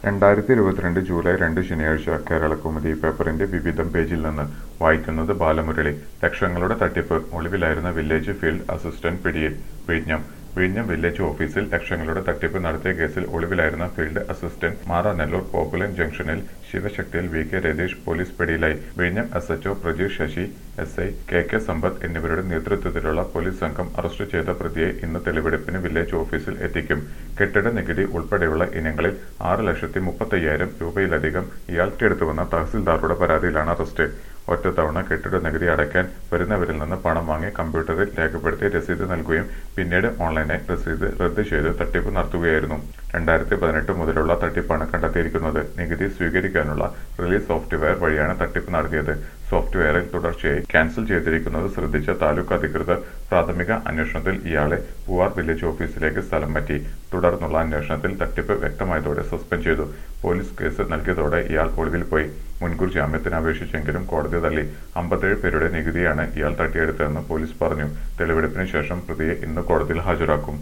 രണ്ടായിരത്തി ഇരുപത്തിരണ്ട് ജൂലൈ രണ്ട് ശനിയാഴ്ച കേരളകൗമുദി പേപ്പറിന്റെ വിവിധം പേജിൽ നിന്ന് വായിക്കുന്നത് ബാലമുരളി ലക്ഷങ്ങളുടെ തട്ടിപ്പ് ഒളിവിലായിരുന്ന വില്ലേജ് ഫീൽഡ് അസിസ്റ്റന്റ് പിടിയിൽ വിഴിഞ്ഞം വിഴിഞ്ഞം വില്ലേജ് ഓഫീസിൽ ലക്ഷങ്ങളുടെ തട്ടിപ്പ് നടത്തിയ കേസിൽ ഒളിവിലായിരുന്ന ഫീൽഡ് അസിസ്റ്റന്റ് മാറാനെല്ലൂർ പോപ്പുലൻ ജംഗ്ഷനിൽ ശിവശക്തിയിൽ വി കെ രതീഷ് പോലീസ് പിടിയിലായി വിഴിഞ്ഞം S H O Prajeesh Sasi S I K K Sampath എന്നിവരുടെ നേതൃത്വത്തിലുള്ള പോലീസ് സംഘം അറസ്റ്റ് ചെയ്ത പ്രതിയെ ഇന്ന് തെളിവെടുപ്പിന് വില്ലേജ് ഓഫീസിൽ എത്തിക്കും കെട്ടിട നികുതി ഉൾപ്പെടെയുള്ള ഇനങ്ങളിൽ ആറ് ലക്ഷത്തി മുപ്പത്തയ്യായിരം രൂപയിലധികം ഇയാൾ തട്ടിയെടുത്തുവെന്ന തഹസിൽദാറുടെ പരാതിയിലാണ് അറസ്റ്റ് ഒറ്റത്തവണ കെട്ടിട നികുതി അടയ്ക്കാൻ വരുന്നവരിൽ നിന്ന് പണം വാങ്ങി കമ്പ്യൂട്ടറിൽ രേഖപ്പെടുത്തി രസീത് നൽകുകയും പിന്നീട് ഓൺലൈനായി രസീത് റദ്ദ് ചെയ്ത് തട്ടിപ്പ് നടത്തുകയായിരുന്നു രണ്ടായിരത്തി പതിനെട്ട് മുതലുള്ള തട്ടിപ്പാണ് കണ്ടെത്തിയിരിക്കുന്നത് നികുതി സ്വീകരിക്കാനുള്ള റിലീസ് സോഫ്റ്റ്വെയർ വഴിയാണ് തട്ടിപ്പ് നടത്തിയത് സോഫ്റ്റ്വെയറിൽ തുടർച്ചയായി ക്യാൻസൽ ചെയ്തിരിക്കുന്നത് ശ്രദ്ധിച്ച താലൂക്ക് അധികൃതർ പ്രാഥമിക അന്വേഷണത്തിൽ ഇയാളെ പൂവാർ വില്ലേജ് ഓഫീസിലേക്ക് സ്ഥലം മാറ്റി തുടർന്നുള്ള അന്വേഷണത്തിൽ തട്ടിപ്പ് വ്യക്തമായതോടെ സസ്പെൻഡ് ചെയ്തു പോലീസ് കേസ് നൽകിയതോടെ ഇയാൾ ഒളിവിൽ പോയി മുൻകൂർ ജാമ്യത്തിന് അപേക്ഷിച്ചെങ്കിലും കോടതി തള്ളി അമ്പത്തേഴ് പേരുടെ നികുതിയാണ് ഇയാൾ തട്ടിയെടുത്തതെന്ന് പോലീസ് പറഞ്ഞു തെളിവെടുപ്പിന് ശേഷം പ്രതിയെ ഇന്ന് കോടതിയിൽ ഹാജരാക്കും